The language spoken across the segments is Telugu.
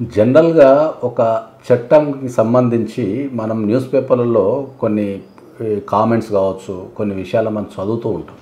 జనరల్గా ఒక చట్టంకి సంబంధించి మనం న్యూస్ పేపర్లలో కొన్ని కామెంట్స్ కావచ్చు కొన్ని విషయాలు మనం చదువుతూ ఉంటాం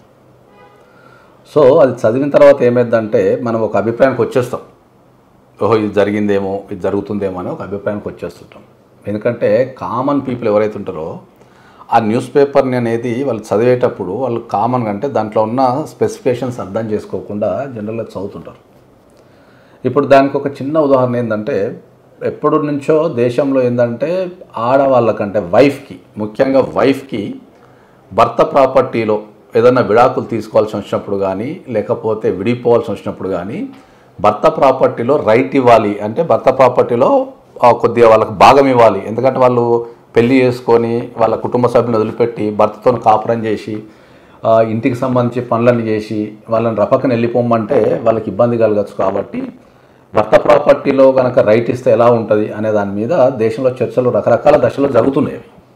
సో అది చదివిన తర్వాత ఏమైందంటే మనం ఒక అభిప్రాయానికి వచ్చేస్తాం ఓహో ఇది జరిగిందేమో ఇది జరుగుతుందేమో అని ఒక అభిప్రాయానికి వచ్చేస్తుంటాం ఎందుకంటే కామన్ పీపుల్ ఎవరైతే ఉంటారో ఆ న్యూస్ పేపర్ని అనేది వాళ్ళు చదివేటప్పుడు వాళ్ళు కామన్గా అంటే దాంట్లో ఉన్న స్పెసిఫికేషన్స్ అర్థం చేసుకోకుండా జనరల్గా చదువుతుంటారు ఇప్పుడు దానికి ఒక చిన్న ఉదాహరణ ఏంటంటే ఎప్పటి నుంచో దేశంలో ఏంటంటే ఆడవాళ్ళకంటే వైఫ్కి ముఖ్యంగా వైఫ్కి భర్త ప్రాపర్టీలో ఏదైనా విడాకులు తీసుకోవాల్సి వచ్చినప్పుడు కానీ లేకపోతే విడిపోవాల్సి వచ్చినప్పుడు కానీ భర్త ప్రాపర్టీలో రైట్ ఇవ్వాలి అంటే భర్త ప్రాపర్టీలో ఆ, కొద్దిగా వాళ్ళకి భాగం ఇవ్వాలి ఎందుకంటే వాళ్ళు పెళ్లి చేసుకొని వాళ్ళ కుటుంబ సభ్యులను వదిలిపెట్టి భర్తతో కాపురం చేసి ఆ, ఇంటికి సంబంధించి పనులను చేసి వాళ్ళని రపకన వెళ్ళిపోమంటే వాళ్ళకి ఇబ్బంది కలగచ్చు కాబట్టి భర్త ప్రాపర్టీలో కనుక రైట్ ఇస్తే ఎలా ఉంటుంది అనే దాని మీద దేశంలో చర్చలు రకరకాల దశలో జరుగుతున్నాయి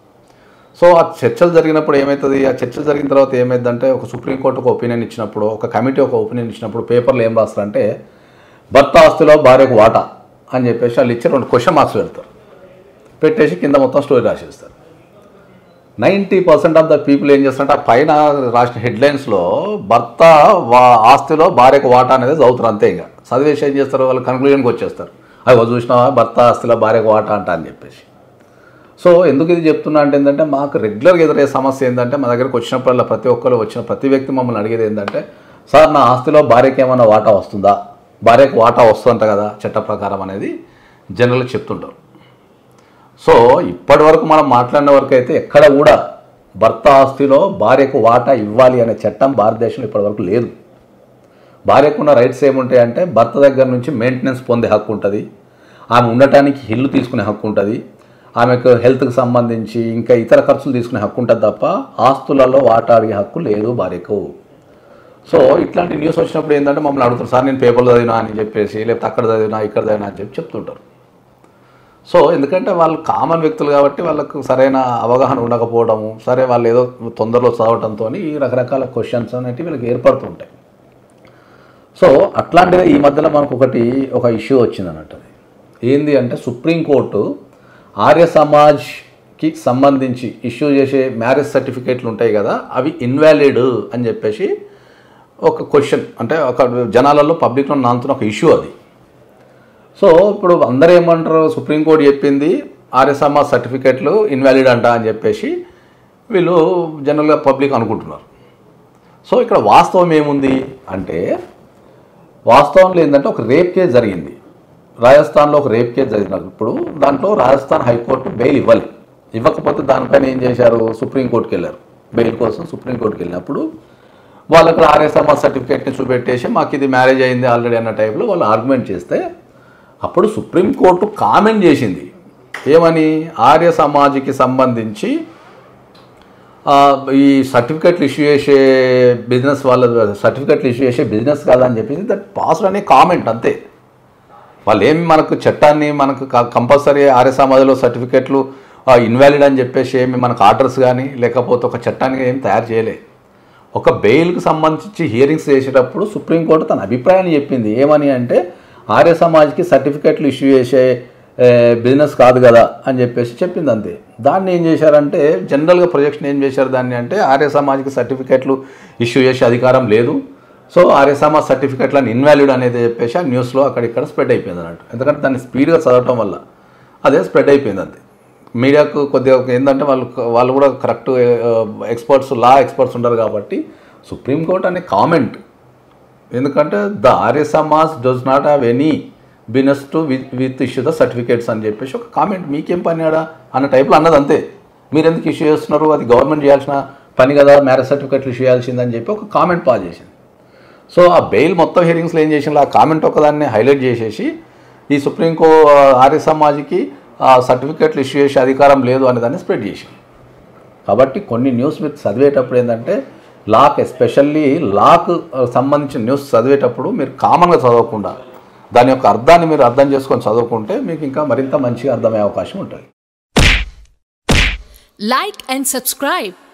సో ఆ చర్చలు జరిగినప్పుడు ఏమవుతుంది ఆ చర్చలు జరిగిన తర్వాత ఏమైందంటే ఒక సుప్రీంకోర్టు ఒక ఒపీనియన్ ఇచ్చినప్పుడు ఒక కమిటీ ఒక ఒపీనియన్ ఇచ్చినప్పుడు పేపర్లు ఏం రాస్తారంటే భర్త ఆస్తిలో భార్యకు వాటా అని చెప్పేసి వాళ్ళు ఇచ్చి రెండు క్వశ్చన్ మార్క్స్ పెడతారు పెట్టేసి కింద మొత్తం స్టోరీ రాసేస్తారు ninety percent of the people ఏం చేస్తారంటే ఆ పైన రాసిన హెడ్లైన్స్లో భర్త వా ఆస్తిలో భార్యకు వాటా అనేది చదువుతారు అంతే ఇక చదివేసి ఏం చేస్తారు వాళ్ళు కన్క్లూజన్కి వచ్చేస్తారు అవి చూసినావా భర్త ఆస్తిలో భార్యకు వాటా అంట అని చెప్పేసి సో ఎందుకు ఇది చెప్తున్నా అంటే ఏంటంటే మాకు రెగ్యులర్గా ఎదురయ్యే సమస్య ఏంటంటే మా దగ్గరకు వచ్చినప్పుడల్లా ప్రతి ఒక్కరు వచ్చిన ప్రతి వ్యక్తి మమ్మల్ని అడిగేది ఏంటంటే సార్ నా ఆస్తిలో భార్యకి ఏమైనా వాటా వస్తుందా భార్యకు వాటా వస్తుందంట కదా చట్ట ప్రకారం అనేది జనరల్గా చెప్తుంటారు సో ఇప్పటి వరకు మనం మాట్లాడిన వరకు అయితే ఎక్కడ కూడా భర్త ఆస్తిలో భార్యకు వాటా ఇవ్వాలి అనే చట్టం భారతదేశంలో ఇప్పటివరకు లేదు భార్యకు ఉన్న రైట్స్ ఏముంటాయంటే భర్త దగ్గర నుంచి మెయింటెనెన్స్ పొందే హక్కు ఉంటుంది ఆమె ఉండటానికి ఇల్లు తీసుకునే హక్కు ఉంటుంది ఆమెకు హెల్త్కి సంబంధించి ఇంకా ఇతర ఖర్చులు తీసుకునే హక్కు ఉంటుంది తప్ప ఆస్తులలో వాటా అడిగే హక్కు లేదు భార్యకు సో ఇట్లాంటి న్యూస్ వచ్చినప్పుడు ఏంటంటే మమ్మల్ని అడుగుతారు సార్ నేను పేపర్లో చదివినా అని చెప్పేసి లేకపోతే అక్కడ చదివినా ఇక్కడ చదివినా అని చెప్పి చెప్తుంటారు సో ఎందుకంటే వాళ్ళు కామన్ వ్యక్తులు కాబట్టి వాళ్ళకు సరైన అవగాహన ఉండకపోవడము సరే వాళ్ళు ఏదో తొందరలో చదవడంతో ఈ రకరకాల క్వశ్చన్స్ అనేటివి వీళ్ళకి ఏర్పడుతుంటాయి సో అట్లాంటిదే ఈ మధ్యలో మనకు ఒకటి ఒక ఇష్యూ వచ్చింది అన్నట్టు అది ఏంది అంటే సుప్రీంకోర్టు ఆర్య సమాజ్కి సంబంధించి ఇష్యూ చేసే మ్యారేజ్ సర్టిఫికేట్లు ఉంటాయి కదా అవి ఇన్వాలిడ్ అని చెప్పేసి ఒక క్వశ్చన్ అంటే ఒక జనాలలో పబ్లిక్లో నానుతున్న ఒక ఇష్యూ అది సో ఇప్పుడు అందరూ ఏమంటారు సుప్రీంకోర్టు చెప్పింది ఆర్య సమాజ్ సర్టిఫికేట్లు ఇన్వాలిడ్ అంట అని చెప్పేసి వీళ్ళు జనరల్గా పబ్లిక్ అనుకుంటున్నారు సో ఇక్కడ వాస్తవం ఏముంది అంటే వాస్తవంలో ఏంటంటే ఒక రేప్ కేసు జరిగింది రాజస్థాన్లో ఒక రేప్ కేసు జరిగినప్పుడు దాంట్లో రాజస్థాన్ హైకోర్టు బెయిల్ ఇవ్వాలి ఇవ్వకపోతే దానిపైన ఏం చేశారు సుప్రీంకోర్టుకి వెళ్ళారు బెయిల్ కోసం సుప్రీంకోర్టుకి వెళ్ళినప్పుడు వాళ్ళు అక్కడ ఆర్య సమాజ్ సర్టిఫికేట్ని చూపెట్టేసి మాకు ఇది మ్యారేజ్ అయింది ఆల్రెడీ అన్న టైప్లో వాళ్ళు ఆర్గ్యుమెంట్ చేస్తే అప్పుడు సుప్రీంకోర్టు కామెంట్ చేసింది ఏమని ఆర్య సమాజ్కి సంబంధించి ఆ, ఈ సర్టిఫికెట్లు ఇష్యూ చేసే బిజినెస్ వాళ్ళ సర్టిఫికెట్లు ఇష్యూ చేసే బిజినెస్ కాదని చెప్పేసి దట్ పాస్డ్ అనే కామెంట్ అంతే వాళ్ళు ఏమి మనకు చట్టాన్ని మనకు కంపల్సరీ ఆర్య సమాజంలో సర్టిఫికెట్లు ఇన్వాలిడ్ అని చెప్పేసి ఏమి మనకు ఆర్డర్స్ కానీ లేకపోతే ఒక చట్టాన్ని ఏం తయారు చేయలే ఒక బెయిల్కి సంబంధించి హియరింగ్స్ చేసేటప్పుడు సుప్రీంకోర్టు తన అభిప్రాయాన్ని చెప్పింది ఏమని అంటే ఆర్య సమాజ్కి సర్టిఫికెట్లు ఇష్యూ చేసే ఏ, బిజినెస్ కాదు కదా అని చెప్పేసి చెప్పింది అంతే దాన్ని ఏం చేశారంటే జనరల్గా ప్రొజెక్షన్ ఏం చేశారు దాన్ని అంటే ఆర్య సమాజ్కి సర్టిఫికెట్లు ఇష్యూ చేసే అధికారం లేదు సో ఆర్య సమాజ్ సర్టిఫికెట్లను ఇన్వాలిడ్ అనేది చెప్పేసి ఆ న్యూస్లో అక్కడిక్కడ స్ప్రెడ్ అయిపోయింది అన్నట్టు ఎందుకంటే దాన్ని స్పీడ్గా చదవటం వల్ల అదే స్ప్రెడ్ అయిపోయింది అంతే మీడియాకు కొద్దిగా ఏంటంటే వాళ్ళు వాళ్ళు కూడా కరెక్ట్ ఎక్స్పర్ట్స్ లా ఎక్స్పర్ట్స్ ఉండరు కాబట్టి సుప్రీంకోర్టు అనే కామెంట్ ఎందుకంటే the Arya Samaj does not have any business to with with issue the certificates అని చెప్పేసి ఒక కామెంట్ మీకేం పని ఆడా అన్న టైప్లో అన్నది అంతే మీరు ఎందుకు ఇష్యూ చేస్తున్నారు అది గవర్నమెంట్ చేయాల్సిన పని కదా మ్యారేజ్ సర్టిఫికేట్లు ఇష్యూ చేయాల్సిందని చెప్పి ఒక కామెంట్ పాస్ చేసింది సో ఆ బెయిల్ మొత్తం హియరింగ్స్లో ఏం చేసిన ఆ కామెంట్ ఒకదాన్ని హైలైట్ చేసేసి ఈ సుప్రీంకో ఆర్య సమాజ్కి ఆ సర్టిఫికేట్లు ఇష్యూ చేసే అధికారం లేదు అనే దాన్ని స్ప్రెడ్ చేసింది కాబట్టి కొన్ని న్యూస్ మీరు చదివేటప్పుడు ఏంటంటే లాక్ ఎస్పెషల్లీ లాక్ సంబంధించిన న్యూస్ చదివేటప్పుడు మీరు కామన్గా చదవకుండా దాని యొక్క అర్థాన్ని మీరు అర్థం చేసుకొని చదువుకుంటే మీకు ఇంకా మరింత మంచిగా అర్థమయ్యే అవకాశం ఉంటుంది Like and subscribe